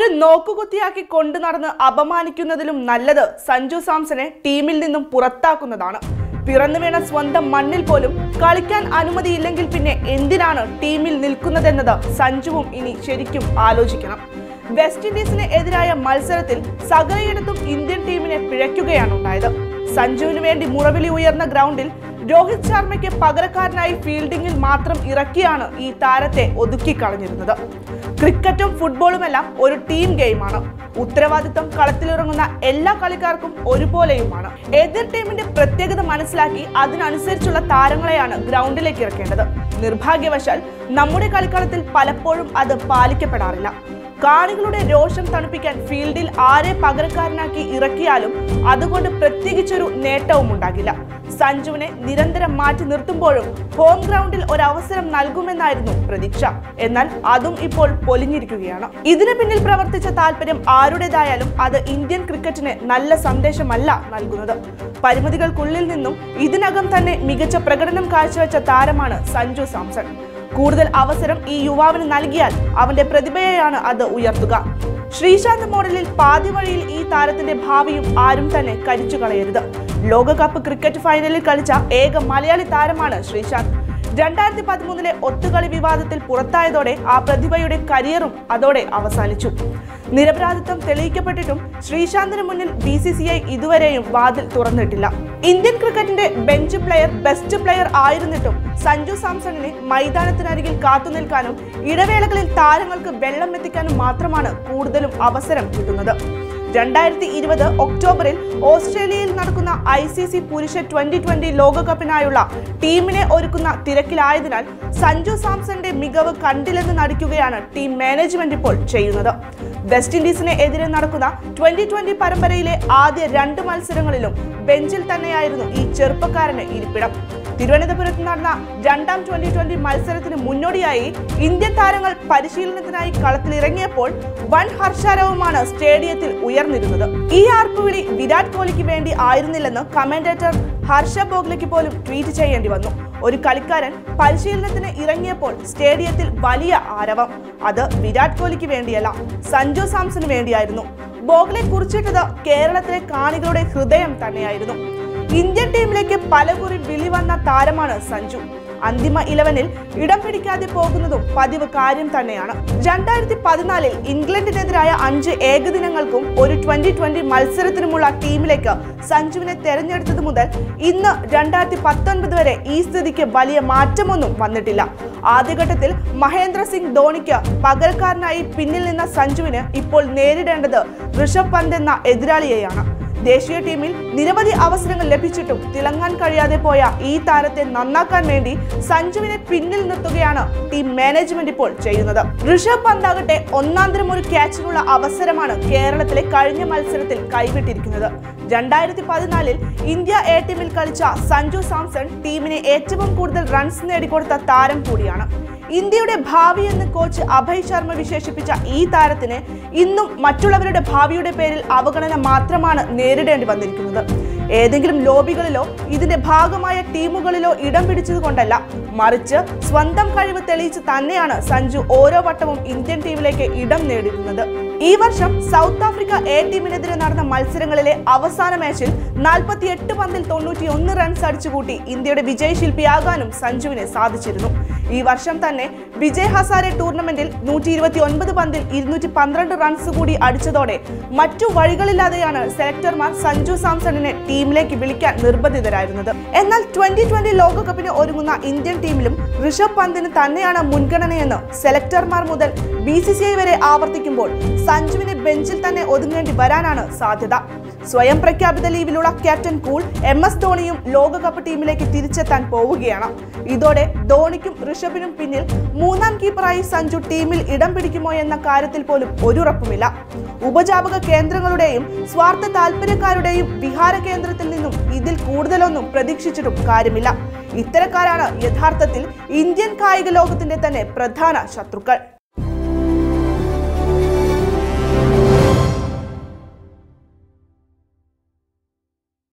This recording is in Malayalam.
നോക്കുകുത്തിയാക്കി കൊണ്ടു നടന്ന് അപമാനിക്കുന്നതിലും നല്ലത് സഞ്ജു സാംസനെ ടീമിൽ നിന്നും പുറത്താക്കുന്നതാണ് പിറന്നു വീണ സ്വന്തം മണ്ണിൽ പോലും കളിക്കാൻ അനുമതിയില്ലെങ്കിൽ പിന്നെ എന്തിനാണ് ടീമിൽ നിൽക്കുന്നതെന്നത് സഞ്ജുവും ഇനി ശരിക്കും ആലോചിക്കണം വെസ്റ്റ് ഇൻഡീസിന് എതിരായ മത്സരത്തിൽ സകലയിടത്തും ഇന്ത്യൻ ടീമിനെ പിഴയ്ക്കുകയാണ് ഉണ്ടായത് സഞ്ജുവിന് വേണ്ടി മുറവിലി ഉയർന്ന ഗ്രൗണ്ടിൽ രോഹിത് ശർമ്മയ്ക്ക് പകരക്കാരനായി ഫീൽഡിംഗിൽ മാത്രം ഇറക്കിയാണ് ഈ താരത്തെ ഒതുക്കിക്കളഞ്ഞിരുന്നത് ക്രിക്കറ്റും ഫുട്ബോളുമെല്ലാം ഒരു ടീം ഗെയിമാണ് ഉത്തരവാദിത്തം കളത്തിലിറങ്ങുന്ന എല്ലാ കളിക്കാർക്കും ഒരുപോലെയുമാണ് എതിർ ടീമിന്റെ പ്രത്യേകത മനസ്സിലാക്കി അതിനനുസരിച്ചുള്ള താരങ്ങളെയാണ് ഗ്രൗണ്ടിലേക്ക് ഇറക്കേണ്ടത് നിർഭാഗ്യവശാൽ നമ്മുടെ കളിക്കളത്തിൽ പലപ്പോഴും അത് പാലിക്കപ്പെടാറില്ല കാണികളുടെ രോഷം തണുപ്പിക്കാൻ ഫീൽഡിൽ ആരെ പകരക്കാരനാക്കി ഇറക്കിയാലും അതുകൊണ്ട് പ്രത്യേകിച്ചൊരു നേട്ടവും ഉണ്ടാകില്ല സഞ്ജുവിനെ നിരന്തരം മാറ്റി നിർത്തുമ്പോഴും ഹോം ഗ്രൗണ്ടിൽ ഒരു അവസരം നൽകുമെന്നായിരുന്നു പ്രതീക്ഷ എന്നാൽ അതും ഇപ്പോൾ പൊലിഞ്ഞിരിക്കുകയാണ് ഇതിന് പിന്നിൽ പ്രവർത്തിച്ച താല്പര്യം ആരുടേതായാലും അത് ഇന്ത്യൻ ക്രിക്കറ്റിന് നല്ല സന്ദേശമല്ല നൽകുന്നത് പരിമിതികൾക്കുള്ളിൽ നിന്നും ഇതിനകം തന്നെ മികച്ച പ്രകടനം കാഴ്ചവെച്ച താരമാണ് സഞ്ജു സാംസൺ കൂടുതൽ അവസരം ഈ യുവാവിന് നൽകിയാൽ അവന്റെ പ്രതിഭയെയാണ് അത് ഉയർത്തുക ശ്രീശാന്ത് മോഡലിൽ പാതി വഴിയിൽ ഈ താരത്തിന്റെ ഭാവിയും ആരും തന്നെ കരിച്ചു കളയരുത് ലോകകപ്പ് ക്രിക്കറ്റ് ഫൈനലിൽ കളിച്ച ഏക മലയാളി താരമാണ് ശ്രീശാന്ത് രണ്ടായിരത്തി പതിമൂന്നിലെ ഒത്തുകളി വിവാദത്തിൽ പുറത്തായതോടെ ആ പ്രതിഭയുടെ കരിയറും അതോടെ അവസാനിച്ചു നിരപരാധിത്വം തെളിയിക്കപ്പെട്ടിട്ടും ശ്രീശാന്തിന് മുന്നിൽ ബി സി സി ഐ ഇതുവരെയും വാതിൽ തുറന്നിട്ടില്ല ഇന്ത്യൻ ക്രിക്കറ്റിന്റെ ബെഞ്ച് പ്ലെയർ ബെസ്റ്റ് പ്ലെയർ ആയിരുന്നിട്ടും സഞ്ജു സാംസണിനെ മൈതാനത്തിനരികിൽ കാത്തുനിൽക്കാനും ഇടവേളകളിൽ താരങ്ങൾക്ക് വെള്ളം എത്തിക്കാനും മാത്രമാണ് കൂടുതലും അവസരം കിട്ടുന്നത് രണ്ടായിരത്തി ഇരുപത് ഒക്ടോബറിൽ ഓസ്ട്രേലിയയിൽ നടക്കുന്ന ഐ സി സി പുരുഷ ട്വന്റി ട്വന്റി ലോകകപ്പിനായുള്ള ടീമിനെ ഒരുക്കുന്ന തിരക്കിലായതിനാൽ സഞ്ജു സാംസന്റെ മികവ് കണ്ടില്ലെന്ന് നടിക്കുകയാണ് ടീം മാനേജ്മെന്റ് ഇപ്പോൾ ചെയ്യുന്നത് വെസ്റ്റ് ഇൻഡീസിനെ എതിരെ നടക്കുന്ന ട്വന്റി ട്വന്റി പരമ്പരയിലെ ആദ്യ രണ്ട് മത്സരങ്ങളിലും ബെഞ്ചിൽ തന്നെയായിരുന്നു ഈ ചെറുപ്പക്കാരന് ഇരിപ്പിടം തിരുവനന്തപുരത്ത് നടന്ന രണ്ടാം ട്വന്റി ട്വന്റി മത്സരത്തിന് മുന്നോടിയായി ഇന്ത്യൻ താരങ്ങൾ പരിശീലനത്തിനായി കളത്തിലിറങ്ങിയപ്പോൾ വൻ ഹർഷാരവമാണ് സ്റ്റേഡിയത്തിൽ ഉയർന്നിരുന്നത് ഈ ആർപ്പുവിളി വിരാട് കോഹ്ലിക്ക് വേണ്ടി ആയിരുന്നില്ലെന്ന് കമന്റേറ്റർ ഹർഷ ബോഗ്ലയ്ക്ക് പോലും ട്വീറ്റ് ചെയ്യേണ്ടി വന്നു ഒരു കളിക്കാരൻ പരിശീലനത്തിന് ഇറങ്ങിയപ്പോൾ സ്റ്റേഡിയത്തിൽ വലിയ ആരവം അത് വിരാട് കോഹ്ലിക്ക് വേണ്ടിയല്ല സഞ്ജു സാംസന് വേണ്ടിയായിരുന്നു ബോഗ്ലെ കുറിച്ചിട്ടത് കേരളത്തിലെ കാണികളുടെ ഹൃദയം തന്നെയായിരുന്നു ഇന്ത്യൻ ടീമിലേക്ക് പലകുറി വിളി വന്ന താരമാണ് സഞ്ജു അന്തിമ ഇലവനിൽ ഇടം പിടിക്കാതെ പോകുന്നതും പതിവ് കാര്യം തന്നെയാണ് രണ്ടായിരത്തി പതിനാലിൽ ഇംഗ്ലണ്ടിനെതിരായ അഞ്ച് ഏകദിനങ്ങൾക്കും ഒരു ട്വന്റി ട്വന്റി മത്സരത്തിനുമുള്ള ടീമിലേക്ക് സഞ്ജുവിനെ തെരഞ്ഞെടുത്തത് മുതൽ ഇന്ന് രണ്ടായിരത്തി പത്തൊൻപത് വരെ ഈ സ്ഥിതിക്ക് വലിയ മാറ്റമൊന്നും വന്നിട്ടില്ല ആദ്യഘട്ടത്തിൽ മഹേന്ദ്ര സിംഗ് ധോണിക്ക് പകരക്കാരനായി പിന്നിൽ നിന്ന സഞ്ജുവിന് ഇപ്പോൾ നേരിടേണ്ടത് ഋഷഭ് പന്ത് എന്ന എതിരാളിയെയാണ് ദേശീയ ടീമിൽ നിരവധി അവസരങ്ങൾ ലഭിച്ചിട്ടും തിളങ്ങാൻ കഴിയാതെ പോയ ഈ താരത്തെ നന്നാക്കാൻ വേണ്ടി സഞ്ജുവിനെ പിന്നിൽ നിർത്തുകയാണ് ടീം മാനേജ്മെന്റ് ഇപ്പോൾ ചെയ്യുന്നത് ഋഷഭ് പന്താകട്ടെ ഒന്നാന്തരം ഒരു ക്യാച്ചിനുള്ള അവസരമാണ് കേരളത്തിലെ കഴിഞ്ഞ മത്സരത്തിൽ കൈവിട്ടിരിക്കുന്നത് രണ്ടായിരത്തി പതിനാലിൽ ഇന്ത്യ എ ടീമിൽ കളിച്ച സഞ്ജു സാംസൺ ടീമിന് ഏറ്റവും കൂടുതൽ റൺസ് നേടിക്കൊടുത്ത താരം കൂടിയാണ് ഇന്ത്യയുടെ ഭാവി എന്ന് കോച്ച് അഭയ് ശർമ്മ വിശേഷിപ്പിച്ച ഈ താരത്തിന് ഇന്നും മറ്റുള്ളവരുടെ ഭാവിയുടെ പേരിൽ അവഗണന മാത്രമാണ് നേരിടേണ്ടി വന്നിരിക്കുന്നത് ഏതെങ്കിലും ലോബികളിലോ ഇതിന്റെ ഭാഗമായ ടീമുകളിലോ ഇടം പിടിച്ചത് കൊണ്ടല്ല മറിച്ച് സ്വന്തം കഴിവ് തെളിയിച്ച് തന്നെയാണ് സഞ്ജു ഓരോ വട്ടവും ഇന്ത്യൻ ടീമിലേക്ക് ഇടം നേടിയിരുന്നത് ഈ വർഷം സൗത്ത് ആഫ്രിക്ക എ ടീമിനെതിരെ നടന്ന മത്സരങ്ങളിലെ അവസാന മാച്ചിൽ നാൽപ്പത്തിയെട്ട് പന്തിൽ തൊണ്ണൂറ്റി ഒന്ന് റൺസ് അടിച്ചുകൂട്ടി ഇന്ത്യയുടെ വിജയശില്പിയാകാനും സഞ്ജുവിന് സാധിച്ചിരുന്നു ഈ വർഷം തന്നെ വിജയ് ഹസാരെ ടൂർണമെന്റിൽ നൂറ്റി ഇരുപത്തി ഒൻപത് പന്തിൽ ഇരുന്നൂറ്റി പന്ത്രണ്ട് റൺസ് കൂടി അടിച്ചതോടെ മറ്റു വഴികളില്ലാതെയാണ് സെലക്ടർമാർ സഞ്ജു സാംസണിനെ ടീമിലേക്ക് വിളിക്കാൻ നിർബന്ധിതരായിരുന്നത് എന്നാൽ ട്വന്റി ട്വന്റി ലോകകപ്പിന് ഒരുങ്ങുന്ന ഇന്ത്യൻ ടീമിലും ഋഷഭ് പന്തിന് തന്നെയാണ് മുൻഗണനയെന്ന് സെലക്ടർമാർ മുതൽ ബി സി സി ഐ വരെ ആവർത്തിക്കുമ്പോൾ സഞ്ജുവിനെ ബെഞ്ചിൽ തന്നെ ഒതുങ്ങേണ്ടി വരാനാണ് സാധ്യത സ്വയം പ്രഖ്യാപിത ലീവിലുള്ള ക്യാപ്റ്റൻ കൂൾ എം എസ് ധോണിയും ലോകകപ്പ് ടീമിലേക്ക് തിരിച്ചെത്താൻ പോവുകയാണ് ഇതോടെ ധോണിക്കും ഋഷഭിനും പിന്നിൽ മൂന്നാം കീപ്പറായി സഞ്ജു ടീമിൽ ഇടം പിടിക്കുമോ എന്ന കാര്യത്തിൽ പോലും ഒരുറപ്പുമില്ല ഉപജാപക കേന്ദ്രങ്ങളുടെയും സ്വാർത്ഥ താല്പര്യക്കാരുടെയും വിഹാര കേന്ദ്രത്തിൽ നിന്നും ഇതിൽ കൂടുതലൊന്നും പ്രതീക്ഷിച്ചിട്ടും കാര്യമില്ല ഇത്തരക്കാരാണ് യഥാർത്ഥത്തിൽ ഇന്ത്യൻ കായിക ലോകത്തിന്റെ തന്നെ പ്രധാന ശത്രുക്കൾ